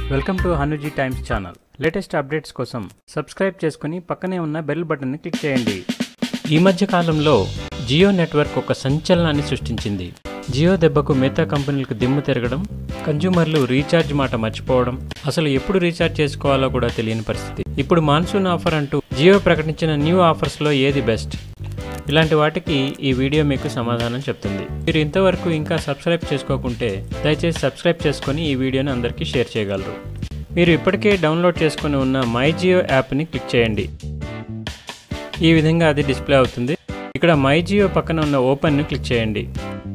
welcome to Hanuji Times channel latest updates కోసం subscribe చేసుకుని పక్కనే ఉన్న బెల్ బటన్ని క్లిక్ చేయండి ఈ మధ్య కాలంలో జియో నెట్వర్క్ ఒక సంచలనాన్ని సృష్టించింది జియో దెబ్బకు మిగతా కంపెనీలకు దిమ్ము తిరగడం కన్జ్యూమర్లు రీఛార్జ్ మాట మర్చిపోవడం అసలు ఎప్పుడు రీఛార్జ్ చేసుకోవాలో కూడా తెలియని పరిస్థితి ఇప్పుడు మాన్సూన్ ఆఫర్ అంటూ జియో ప్రకటించిన న్యూ ఆఫర్స్లో ఏది బెస్ట్ ఇలాంటి వాటికి ఈ వీడియో మీకు సమాధానం చెప్తుంది మీరు ఇంతవరకు ఇంకా సబ్స్క్రైబ్ చేసుకోకుంటే దయచేసి సబ్స్క్రైబ్ చేసుకొని ఈ వీడియోని అందరికీ షేర్ చేయగలరు మీరు ఇప్పటికే డౌన్లోడ్ చేసుకుని ఉన్న మై జియో యాప్ని క్లిక్ చేయండి ఈ విధంగా అది డిస్ప్లే అవుతుంది ఇక్కడ మై జియో పక్కన ఉన్న ఓపెన్ని క్లిక్ చేయండి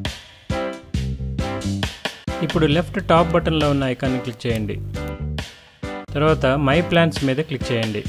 ఇప్పుడు లెఫ్ట్ టాప్ బటన్లో ఉన్న ఐకాన్ని క్లిక్ చేయండి తర్వాత మై ప్లాన్స్ మీద క్లిక్ చేయండి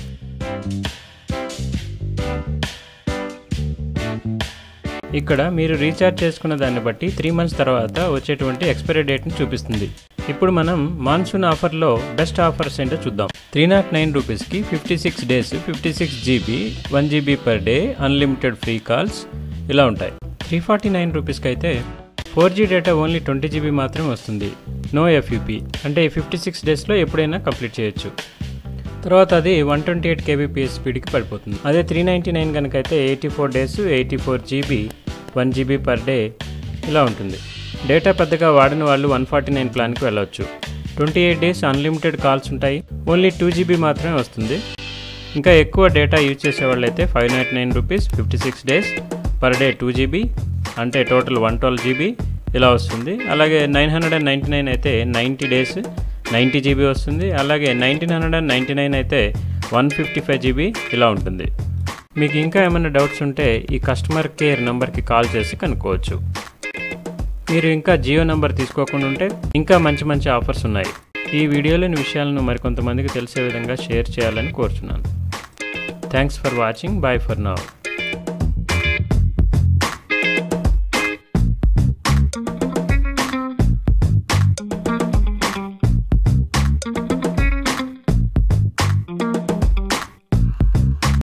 ఇక్కడ మీరు రీఛార్జ్ చేసుకున్న దాన్ని బట్టి త్రీ మంత్స్ తర్వాత వచ్చేటువంటి ఎక్స్పైరీ డేట్ని చూపిస్తుంది ఇప్పుడు మనం మాన్సూన్ ఆఫర్లో బెస్ట్ ఆఫర్స్ ఏంటో చూద్దాం త్రీ నాట్ నైన్ రూపీస్కి fifty six days fifty six GB one GB per day unlimited free calls ఇలా ఉంటాయి త్రీ ఫార్టీ నైన్ రూపీస్కి అయితే four G data only twenty GB మాత్రమే వస్తుంది నో ఎఫ్యూపీ అంటే ఫిఫ్టీ సిక్స్ డేస్లో ఎప్పుడైనా కంప్లీట్ చేయొచ్చు తర్వాత అది వన్ ట్వంటీ ఎయిట్ కేబీపీఎస్ స్పీడ్కి పడిపోతుంది అదే త్రీ నైంటీ నైన్ కనుక అయితే eighty four days eighty four GB one GB per day ఇలా ఉంటుంది డేటా పెద్దగా వాడిన వాళ్ళు వన్ ఫార్టీ నైన్ ప్లాన్కి వెళ్ళవచ్చు twenty eight days unlimited calls ఉంటాయి ఓన్లీ టూ జీబీ మాత్రమే వస్తుంది ఇంకా ఎక్కువ డేటా యూజ్ చేసే వాళ్ళైతే five ninety nine rupees fifty six days per day two GB అంటే టోటల్ వన్ ట్వెల్వ్ జీబీ ఇలా వస్తుంది అలాగే nine hundred and ninety nine అయితే నైంటీ డేస్ నైంటీ జీబీ వస్తుంది అలాగే nineteen hundred and ninety nine అయితే వన్ ఫిఫ్టీ ఫైవ్ జీబీ ఇలా ఉంటుంది మీకు ఇంకా ఏమైనా డౌట్స్ ఉంటే ఈ కస్టమర్ కేర్ నెంబర్కి కాల్ చేసి కనుక్కోవచ్చు మీరు ఇంకా జియో నెంబర్ తీసుకోకుండా ఉంటే ఇంకా మంచి మంచి ఆఫర్స్ ఉన్నాయి ఈ వీడియోలోని విషయాలను మరికొంతమందికి తెలిసే విధంగా షేర్ చేయాలని కోరుచున్నాను thanks for watching bye for now